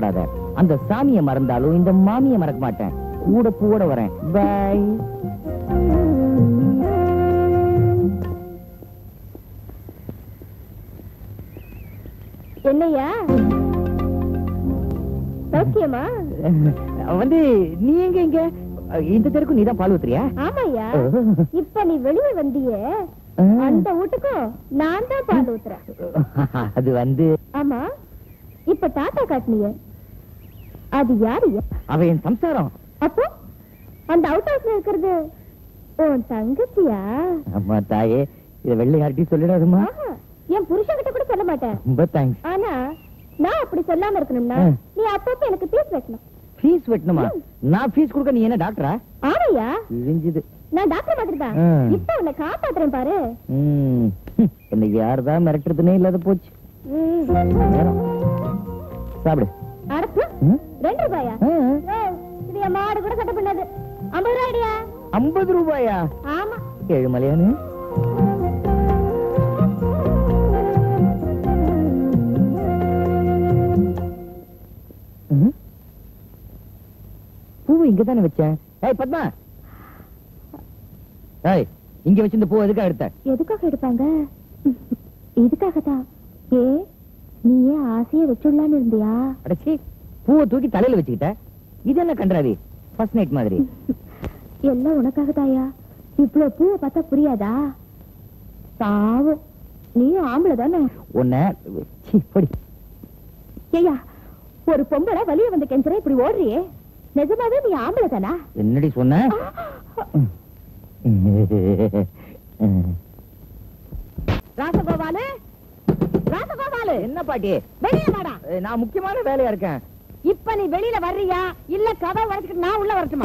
அத, அந்த சாமியை மறந்தாலும் இந்த மாமியை மறக்க மாட்டேன் கூட பூவோட வரேன் பை என்னையா சௌக்கியமா வந்து நீ எங்க இங்க இந்த தெருக்கு நீதான் பால் ஊத்துறியா ஆமாய்யா இப்ப நீ வெளியே வந்தியே அந்த வீட்டுக்கும் நான் தான் பால் ஊத்துறேன் அது வந்து ஆமா இப்ப டாட்டா காட்டினிய அது யாருயா அவ என் சம்சாரம் அப்போ அந்த அவுட் ஹவுஸ்ல இருக்கிறது உன் தங்கச்சியா அம்மா தாயே இத வெள்ளை யார்கிட்டயும் சொல்லிடாதுமா ஆஹா, என் புருஷன் கிட்ட கூட சொல்ல மாட்டேன் ரொம்ப தேங்க்ஸ் ஆனா நான் அப்படி சொல்லாம இருக்கணும்னா ஆ. நீ அப்பப்ப எனக்கு பீஸ் வைக்கணும் ஃபீஸ் வெட்டணுமா நான் ஃபீஸ் கொடுக்க நீ என்ன டாக்டரா ஆமையா இழிஞ்சுது நான் டாக்டர் மாதிரி தான் ஆ. இப்ப உன்னை காப்பாத்துறேன் பாரு ம். ஹம். என்னை யார்தான் மிரட்டுறதுனே இல்லாத போச்சு ம். நேரம். சாப்பிடு அடப்பு ம்? ரெண்டு ரூபாயா ஆ. ஏய், இது என் மாடு கூட சட்டை பண்ணாது ஐம்பது ரூபாய்டியா ஐம்பது ரூபாயா ஆமா ஏழுமலையானு ம்? பூவை இங்க தானே வச்சேன் ஏய் பத்மா ஏய் இங்க வச்சிருந்த பூ எதுக்காக எடுத்த எதுக்காக எடுப்பாங்க இதுக்காக தான் ஏ நீ ஏன் ஆசைய வச்சுடலான்னு இருந்தியா அடச்சி பூவை தூக்கி தலையில வச்சுக்கிட்ட இது என்ன கன்றாவி ஃபர்ஸ்ட் நைட் மாதிரி எல்லாம் உனக்காக தாயா இவ்வளவு பூவை பார்த்தா புரியாதா பாவம் நீ ஆம்பளை தானே உன்னை சீ, போடி ஏய்யா ஒரு பொம்பளை வலிய வந்து கெஞ்சற இப்படி ஓடுறியே நிஜமாவே நீ ஆம்பளை தானா என்னடி சொன்ன ராசகோபாலு ராசகோபாலு என்ன பாட்டி வெளியே வாடா அஹ், நான் முக்கியமான வேலையா இருக்கேன் இப்ப நீ வெளியில வர்றியா இல்ல கதை உடைச்சுக்கிட்டு நான் உள்ள வரட்டுமா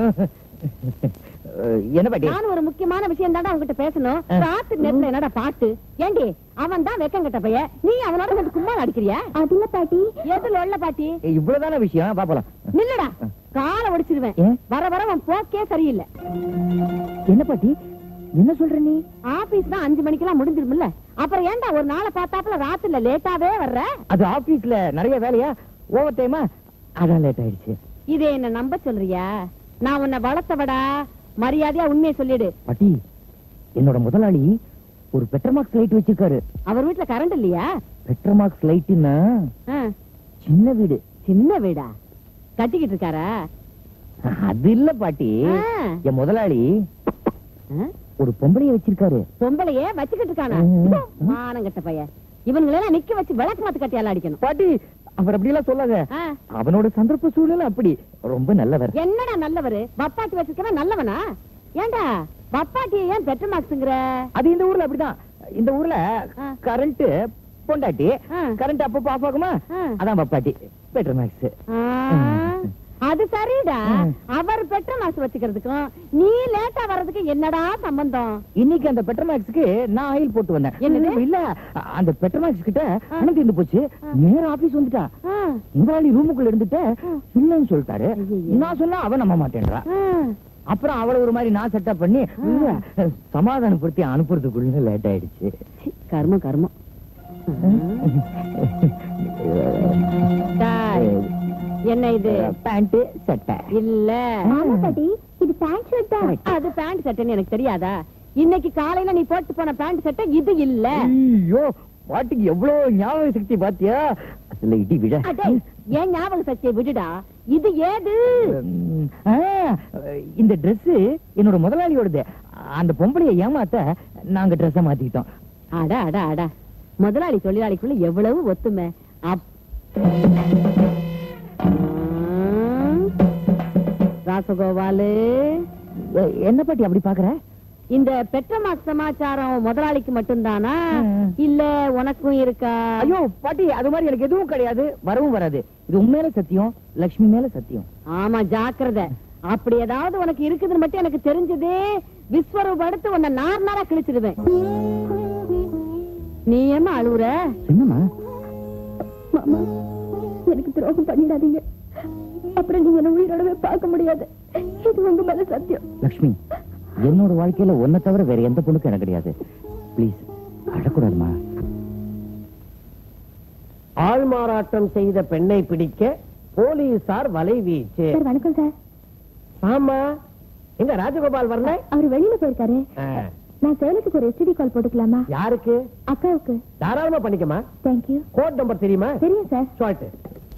அஹ், என்ன பாட்டி நான் ஒரு முக்கியமான விஷயம் தாண்டா அவன்கிட்ட பேசணும் ஆ. ராத்து நேரத்துல என்னடா பாட்டு ஏண்டி அவன் தான் வெக்கம் கட்ட பைய நீ அவனோட வந்து கும்மாள் அடிக்கிறியா அது இல்ல பாட்டி எதுல உள்ள பாட்டி ஏய், இவ்வளவுதானே விஷயம் பாப்பலாம் நில்லுடா காலை ஒடிச்சிருவேன் ஏன்? வர வர அவன் போக்கே சரியில்லை என்ன பாட்டி என்ன சொல்ற நீ ஆபீஸ் தான் அஞ்சு மணிக்கெல்லாம் முடிஞ்சிருமில்ல அப்புறம் ஏன்டா ஒரு நாளை பார்த்தாப்புல ராத்துல லேட்டாவே வர்ற அது ஆபீஸ்ல நிறைய வேலையா ஓவர் டைமா அதான் லேட் ஆயிடுச்சு இதே என்ன நம்ப சொல்றியா நான் உன்னை வளர்த்தவடா மரியாதையா உண்மையை சொல்லிடு பாட்டி என்னோட முதலாளி ஒரு பெட்ரமார்க்ஸ் லைட் வச்சிருக்காரு அவர் வீட்டுல கரண்ட் இல்லையா பெட்ரமார்க்ஸ் லைட்னா ஆ, சின்ன வீடு சின்ன வீடா கட்டிக்கிட்டு இருக்காரா அது இல்ல பாட்டி ஆ. என் முதலாளி ஆ? ஒரு பொம்பளைய வச்சிருக்காரு பொம்பளையே வச்சுக்கிட்டு இருக்கானா ம். மானங்கட்ட பையன் இவங்களெல்லாம் நிக்க வச்சு விளக்கு மாத்து கட்டியால அடிக்கணும் பாட்டி அவர் அப்படியெல்லாம் சொல்லாத ஆ, அவனோட சந்தர்ப்ப சூழ்நிலை அப்படி ரொம்ப நல்லவர் என்னடா நல்லவரு பப்பாட்டி வச்சிருக்கவன் நல்லவனா ஏண்டா பப்பாட்டியை ஏன் பெட்ரோல் மார்க்ஸுங்கிற அது இந்த ஊர்ல அப்படிதான் இந்த ஊர்ல ஆ. கரண்ட் பொண்டாட்டி ஆ. கரண்ட் அப்பப்போ ஆஃப் ஆகுமா ஆ. அதான் பப்பாட்டி பெட்ரோல் மேக்ஸ் ஆ, அது சரிடா ம். அவர் பெட்ரோல் மார்க்ஸ் வச்சுக்கிறதுக்கும் நீ லேட்டா வர்றதுக்கு என்னடா சம்பந்தம் இன்னைக்கு அந்த பெட்ரோல் மேக்ஸ்க்கு நான் ஆயில் போட்டு வந்தேன் என்னது? இல்ல அந்த பெட்ரோல் மேக்ஸ் கிட்ட ஆ. பணம் தீர்ந்து போச்சு ஆ. நேர ஆபீஸ் வந்துட்டா ஆ, முதலாளி ரூமுக்குள்ள இருந்துட்டு ஆ. இல்லன்னு சொல்லிட்டாரு ஐயையோ. நான் சொன்னா அவன் நம்ப மாட்டேன்றா ஆ. அப்புறம் அவள ஒரு மாதிரி நான் செட்டப் பண்ணி இல்ல, சமாதானப்படுத்தி அனுப்புறதுக்குள்ள லேட் ஆயிடுச்சு சி, கர்மம் கர்மம் டாய், என்ன இது பேண்ட் சட்டை இல்ல பாட்டி, இது பேண்ட் ஷர்ட் தான் அது பேண்ட் ஷர்ட்னு எனக்கு தெரியாதா இன்னைக்கு காலையில நீ போட்டு போன பேண்ட் ஷர்ட் இது இல்ல ஐயோ பாட்டிக்கு எவ்வளவு ஞாபக சக்தி பாத்தியா அதுல இடி விழ அடே ஏன் ஞாபக சக்தியை விடுடா இது ஏது உம், ஆ, இந்த Dress என்னோட முதலாளியோடது அந்த பொம்பளைய ஏமாத்த நாங்க ட்ரெஸ்ஸ மாத்திக்கிட்டோம் அட அட அட முதலாளி தொழிலாளிக்குள்ள எவ்வளவு ஒத்துமை அப்- ஆம். ராசகோபாலு எ- என்ன பாட்டி அப்படி பாக்குற இந்த பெட்ரமாக் சமாச்சாரம் முதலாளிக்கு மட்டும்தானா ம். இல்ல உனக்கும் இருக்கா ஐயோ பாட்டி அது மாதிரி எனக்கு எதுவும் கிடையாது வரவும் வராது இது உண்மையில சத்தியம் லக்ஷ்மி மேல சத்தியம் ஆமா ஜாக்கிரத அப்படி ஏதாவது உனக்கு இருக்குதுன்னு மட்டும் எனக்கு தெரிஞ்சதே விஸ்வரூபம் எடுத்து உன்னை நார் நாரா கிழிச்சிடுவேன் நீ ஏமா அழுவுற என்னம்மா மாமா எனக்கு துரோகம் பண்ணிடாதீங்க அப்புறம் நீங்க என்ன உயிரோடவே பார்க்க முடியாது இது உங்க மேல சத்தியம் லக்ஷ்மி என்னோட வாழ்க்கையில ஒன்ன தவிர வேற எந்த பொண்ணுக்கும் எனக்கு கிடையாது ப்ளீஸ் அழக்கூடாதுமா ஆள்மாறாட்டம் செய்த பெண்ணை பிடிக்க போலீசார் வலை வீச்சு சார் வணக்கம் சார் ஆமா எங்க ராஜகோபால் வரல அவர் வெளியில போயிருக்காரு ஆ. நான் சேலத்துக்கு ஒரு எஸ்டிடி கால் போட்டுக்கலாமா யாருக்கு அக்காவுக்கு தாராளமா பண்ணிக்கமா தேங்க்யூ கோட் நம்பர் தெரியுமா தெரியும் சார் ஷார்ட்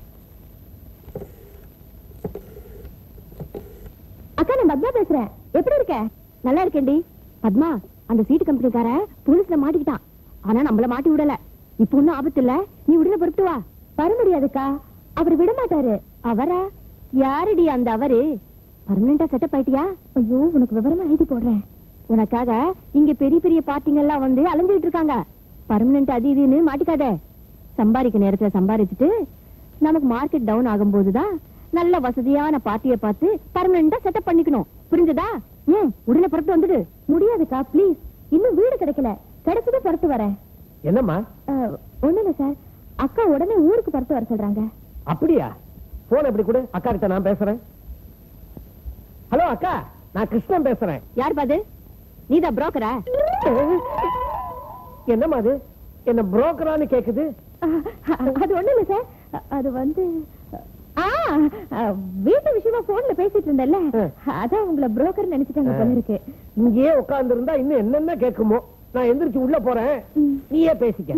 அக்கா நான் பத்மா பேசுறேன் எப்படி இருக்க நல்லா இருக்கேன்டி பத்மா அந்த சீட்டு கம்பெனிக்கார போலீஸ்ல மாட்டிக்கிட்டான் ஆனா நம்மள மாட்டி விடல இப்ப ஒண்ணும் ஆபத்து இல்ல நீ உடனே பொறுத்து வா வர முடியாதுக்கா அவர் விட மாட்டாரு அவரா யாருடி அந்த அவரு பர்மனண்டா செட்டப் ஆயிட்டியா ஐயோ உனக்கு விவரமா எழுதி போடுறேன் உனக்காக இங்க பெரிய பெரிய பார்ட்டிங்க எல்லாம் வந்து அலைஞ்சிட்டு இருக்காங்க பர்மனன்ட் அது இதுன்னு மாட்டிக்காத சம்பாதிக்க நேரத்துல சம்பாதிச்சுட்டு நமக்கு மார்க்கெட் டவுன் ஆகும்போதுதான் நல்ல வசதியான பார்ட்டிய பார்த்து பர்மனண்டா செட்டப் பண்ணிக்கணும் புரிஞ்சதா ஏன் உடனே புறத்து வந்துடு முடியாதுக்கா ப்ளீஸ் இன்னும் வீடு கிடைக்கல கிடைச்சதும் புறத்து வரேன் என்னம்மா ஒண்ணு இல்ல சார் அக்கா உடனே ஊருக்கு புறத்து வர சொல்றாங்க அப்படியா போன் எப்படி கொடு அக்கா கிட்ட நான் பேசுறேன் ஹலோ அக்கா நான் கிருஷ்ணன் பேசுறேன் யார் பாது நீதான் புரோக்கரா என்னம்மா அது என்ன புரோக்கரான்னு கேக்குது அது ஒண்ணு இல்ல சார் அது வந்து ஆ வீட்டு விஷயமா போன்ல பேசிட்டு இருந்தேன்ல அதான் உங்களை புரோக்கர் நினைச்சிட்டாங்க போல இருக்கு இங்கேயே உட்கார்ந்து இருந்தா இன்னும் என்னென்ன கேக்குமோ நான் எந்திரிச்சு உள்ள போறேன் ம். நீயே பேசிக்க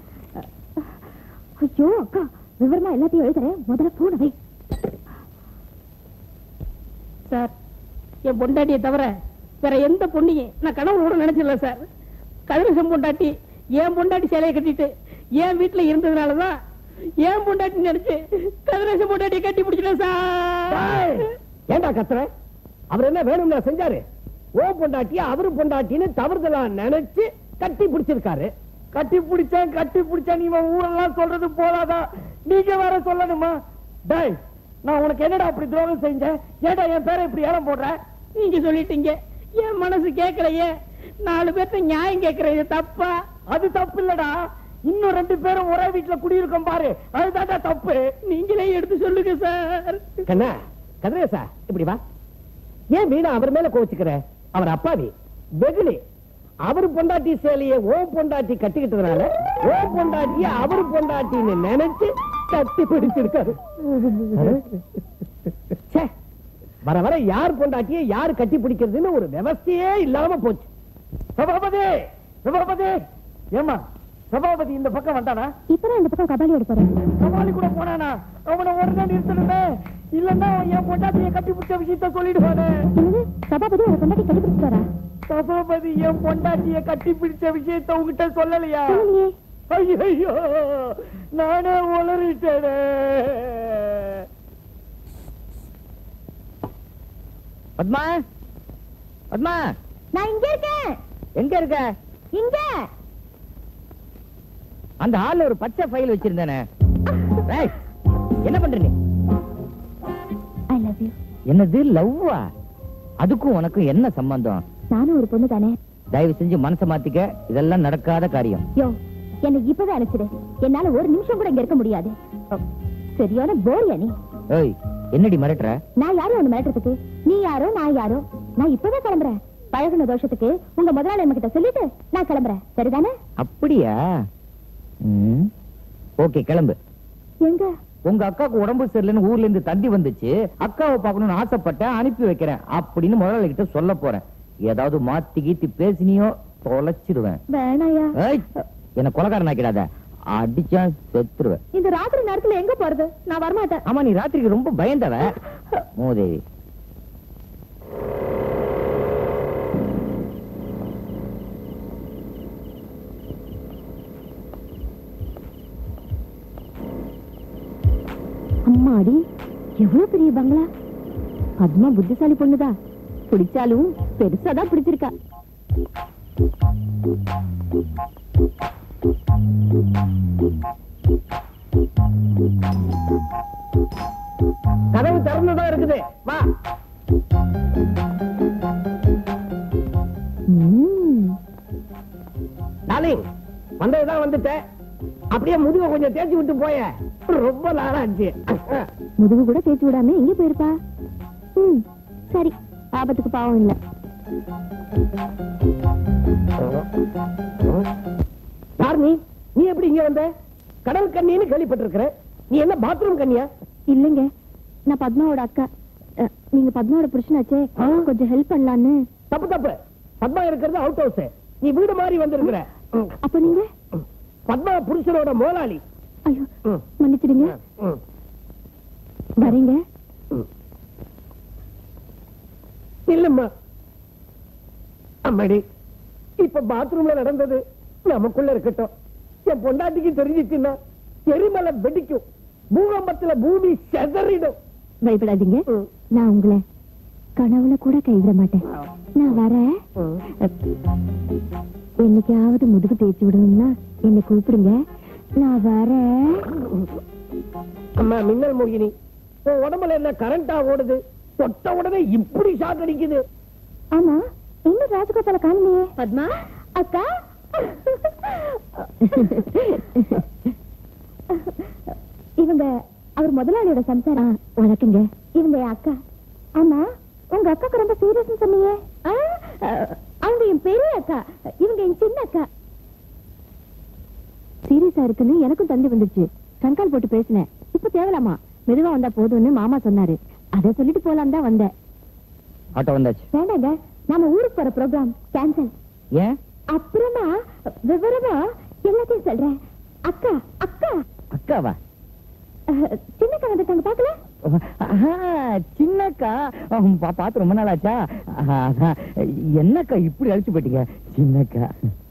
ஐயோ அக்கா விவரமா எல்லாத்தையும் எழுதுறேன் முதல்ல போன வை சார் என் பொண்டாட்டியை தவிர வேற எந்த பொண்ணையும் நான் கனவு கூட நினைச்சிடல சார் கதிரசம் பொண்டாட்டி என் பொண்டாட்டி சேலையை கட்டிட்டு என் வீட்டுல இருந்ததுனாலதான் என் பொண்டாட்டி நினைச்சு கதிரசம் பொண்டாட்டியை கட்டி பிடிச்சிட்டேன் டேய், சார் ஏன்டா கத்துற அவர் என்ன வேணும்னா செஞ்சாரு ஓ பொண்டாட்டி அவரு பொண்டாட்டின்னு தவறுதலா நினைச்சு கட்டி பிடிச்சிருக்காரு கட்டி பிடிச்சேன் கட்டி பிடிச்சேன் இவன் ஊரெல்லாம் சொல்றது போதாதா நீங்க வேற சொல்லணுமா டேய் நான் உனக்கு என்னடா அப்படி துரோகம் செஞ்சேன் ஏன்டா என் பேரை இப்படி ஏலம் போடுற நீங்க சொல்லிட்டீங்க என் மனசு கேட்கலையே நாலு பேர்த்த நியாயம் கேட்கறது தப்பா அது தப்பு இல்லடா இன்னும் ரெண்டு பேரும் ஒரே வீட்டுல குடியிருக்கோம் பாரு அதுதான்டா தப்பு நீங்களே எடுத்து சொல்லுங்க சார் கண்ணா கதிரேசா இப்படி வா ஏன் வீணா அவர் மேல கோச்சுக்கிற அவர் அப்பாவி வெகுளி அவர் பொண்டாட்டி சேலையை ஓ பொண்டாட்டி கட்டிக்கிட்டதுனால ஓ பொண்டாட்டிய அவர் பொண்டாட்டின்னு நினைச்சு கட்டி பிடிச்சிருக்காரு ச்சே, வர வர யார் பொண்டாட்டிய யார் கட்டி பிடிக்கிறதுன்னு ஒரு விவஸ்தையே இல்லாம போச்சு சபாபதி சபாபதி ஏமா சபாபதி இந்த பக்கம் வந்தானா இப்பதான் இந்த பக்கம் கபாலி எடுத்து போறேன் சவாலி கூட போனானா அவனை உடனே நிறுத்தணுமே இல்லன்னா அவன் என் பொண்டாட்டியை கட்டி பிடிச்ச விஷயத்த சொல்லிடுவானே என்னது சபாபதி உங்க கொண்டாட்டி கட்டி வரா சபாபதி என் பொண்டாட்டிய கட்டி பிடிச்ச விஷயத்த உங்ககிட்ட சொல்லலையா சொல்லலையே ஐயோ நானே உளறிட்டேனே பத்மா பத்மா நான் இங்க இருக்கேன் எங்க இருக்க இங்க அந்த ஹால்ல ஒரு பச்சை ஃபைல் வச்சிருந்தேனே ஏய், என்ன பண்ற நீ ஐ லவ் யூ என்னது லவ்வா அதுக்கும் உனக்கும் என்ன சம்பந்தம் நானும் ஒரு பொண்ணு தானே தயவு செஞ்சு மனசை மாத்திக்க இதெல்லாம் நடக்காத காரியம் யோ என்னை இப்பதான் அனுப்பிச்சிடு என்னால ஒரு நிமிஷம் கூட இங்க இருக்க முடியாது ஓ, சரியான போரியா நீ ஏய் என்னடி மிரட்டுற நான் யாரும் ஒண்ணு மிரட்டுறதுக்கு நீ யாரோ நான் யாரோ நான் இப்பவே கிளம்புறேன் பழகுன தோஷத்துக்கு உங்க முதலாளி நம்ம கிட்ட சொல்லிட்டு நான் கிளம்புறேன் சரிதானே அப்படியா ம். ஓகே கிளம்பு எங்க உங்க அக்காவுக்கு உடம்பு சரியில்லைன்னு ஊர்ல இருந்து தந்தி வந்துச்சு அக்காவை பார்க்கணும்னு ஆசைப்பட்டேன் அனுப்பி வைக்கிறேன் அப்படின்னு முதலாளி கிட்ட சொல்ல போறேன் ஏதாவது மாத்தி கீத்தி பேசினியோ தொலைச்சிடுவேன் வேணாயா ஏய், என்ன கொலகாரன் ஆக்கிடாத அடிச்சா செத்துருவேன் இந்த ராத்திரி நேரத்துல எங்க போறது நான் வரமாட்டேன் ஆமா நீ ராத்திரிக்கு ரொம்ப பயந்தவ மோதேவி அம்மாடி எவ்வளவு பெரிய பங்களா பத்மா புத்திசாலி பொண்ணுதா பிடிச்சாலும் பெருசாதான் பிடிச்சிருக்கா கதவு திறந்துதான் இருக்குது வா ம்ம். டார்லிங் வந்ததுதான் வந்துட்டேன் அப்படியே முதுக கொஞ்சம் தேய்ச்சி விட்டு போய ரொம்ப நாளாச்சு முதுகு கூட தேய்ச்சி விடாம எங்க போயிருப்பா ம் சரி ஆபத்துக்கு பாவம் இல்ல யார் நீ நீ எப்படி இங்க வந்த கடல் கண்ணின்னு கேள்விப்பட்டிருக்கிற நீ என்ன பாத்ரூம் கண்ணியா இல்லைங்க நான் பத்மாவோட அக்கா அஹ், நீங்க பத்மாவோட புருஷனாச்சே ஆ? கொஞ்சம் ஹெல்ப் பண்ணலான்னு தப்பு தப்பு பத்மா இருக்கிறது அவுட் ஹவுஸ் நீ வீடு மாதிரி வந்திருக்கிற ம். அப்ப நீங்க பத்மா புருஷனோட முதலாளி ஐயோ ம். மன்னிச்சிடுங்க ம். வரீங்க இல்லம்மா அம்மாடி இப்ப பாத்ரூம்ல நடந்தது நமக்குள்ள இருக்கட்டும் என் பொண்டாட்டிக்கு தெரிஞ்சிச்சுன்னா எரிமலை வெடிக்கும் பூகம்பத்துல பூமி செதறிடும் பயப்படாதீங்க ம். நான் உங்களை கனவுல கூட கைவிட மாட்டேன் நான் வரேன் ம். என்னைக்காவது முதுகு தேய்ச்சி விடணும்னா என்னை கூப்பிடுங்க நான் வரேன் அம்மா மின்னல் மோகினி உன் உடம்புல என்ன கரண்டா ஓடுது தொட்ட உடனே இப்படி ஷாக் அடிக்குது ஆமா இன்னும் ராஜகோபால காணலையே பத்மா அக்கா இவங்க அவர் முதலாளியோட சம்சாரம் வணக்கங்க இவங்க என் அக்கா ஆமா உங்க அக்காக்கு ரொம்ப சீரியஸ் சொன்னீங்க ஆ, அஹ், அவங்க என் பெரிய அக்கா இவங்க என் சின்ன அக்கா சீரியஸா இருக்குன்னு எனக்கும் தந்தி வந்துச்சு கண்கால் போட்டு பேசினேன் இப்ப தேவலாமா மெதுவா வந்தா போதும்னு மாமா சொன்னாரு அத சொல்லிட்டு போலாம் தான் வந்தேன் ஆட்டோ வந்தாச்சு வேண்டாங்க நாம ஊருக்கு போற ப்ரோக்ராம் கேன்சல் ஏன் அப்புறமா விவரமா எல்லாத்தையும் சொல்றேன் அக்கா அக்கா அக்காவா அஹ், சின்ன அக்கா வந்திருக்காங்க பாக்கல ஆஹா, சின்னக்கா அஹ், பா- பார்த்து ரொம்ப நாள் ஆச்சா ஆஹா, அதான். என்னக்கா இப்படி அழிச்சு போயிட்டீங்க சின்னக்கா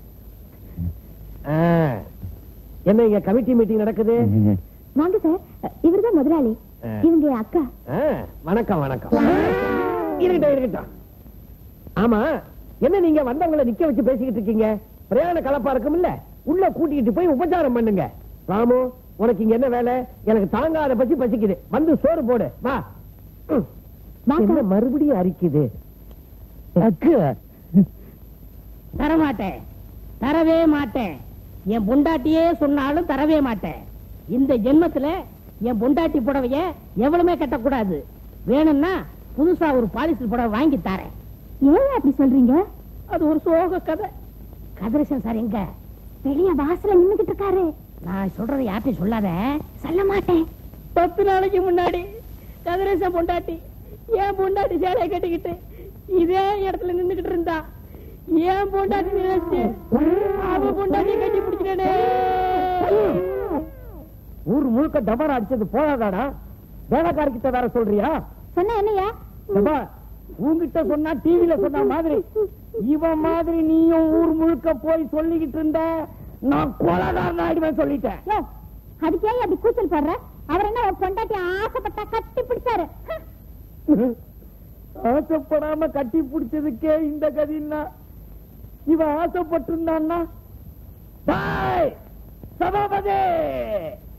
ஆ. என்ன இங்க கமிட்டி மீட்டிங் நடக்குது வாங்க சார் இவர்தான் முதலாளி ஆ. இவங்க என் அக்கா ஆ, வணக்கம் வணக்கம் இருக்கட்டும் இருக்கட்டும் ஆமா என்ன நீங்க வந்தவங்களை நிக்க வச்சு பேசிக்கிட்டு இருக்கீங்க பிரயாண கலப்பா இருக்கும் இல்ல உள்ள கூட்டிக்கிட்டு போய் உபச்சாரம் பண்ணுங்க ராமு உனக்கு இங்க என்ன வேலை எனக்கு தாங்காத பத்தி பசிக்குது வந்து சோறு போடு வா ம். வாங்க. என்ன மறுபடியும் அரிக்குது அக்கா தரமாட்டேன் தரவே மாட்டேன் என் பொண்டாட்டியே சொன்னாலும் தரவே மாட்டேன் இந்த ஜென்மத்துல என் பொண்டாட்டி புடவைய எவ்வளவுமே கட்டக்கூடாது வேணும்னா புதுசா ஒரு பாலிஸ்டர் புடவை வாங்கி தரேன் ஏன் அப்படி சொல்றீங்க அது ஒரு சோக கதை கதிரசன் சார் எங்க வெளிய வாசல்ல நின்னுகிட்டு இருக்காரு நான் சொல்றதை யார்ட்டையும் சொல்லாத சொல்ல மாட்டேன் பத்து நாளைக்கு முன்னாடி கதிரேசன் பொண்டாட்டி ஏன் பொண்டாட்டி சேலையை கட்டிக்கிட்டு இதே இடத்துல நின்னுகிட்டு இருந்தா ஏன் பொண்டாட்டி நினைச்சு அவ பொண்டாட்டி கட்டி பிடிச்சிட்டே ஊர் முழுக்க டபாரா அடிச்சது போதாதாடா வேலைக்காரர்கிட்ட வேற சொல்றியா சொன்ன என்னையா டபா உன்கிட்ட சொன்னா டிவில சொன்ன மாதிரி இவன் மாதிரி நீயும் ஊர் முழுக்க போய் சொல்லிக்கிட்டு இருந்த நான் கொலகாரன் ஆயிடுவேன் சொல்லிட்டேன் யோ அதுக்கு ஏன் அப்படி கூச்சல் போடுற அவர் என்ன ஒரு பொண்டாட்டி ஆசைப்பட்டா கட்டி பிடிச்சாரு ஆசைப்படாம கட்டி பிடிச்சதுக்கே இந்த கதின்னா இவன் ஆசைப்பட்டிருந்தான்னா டேய், சபாபதி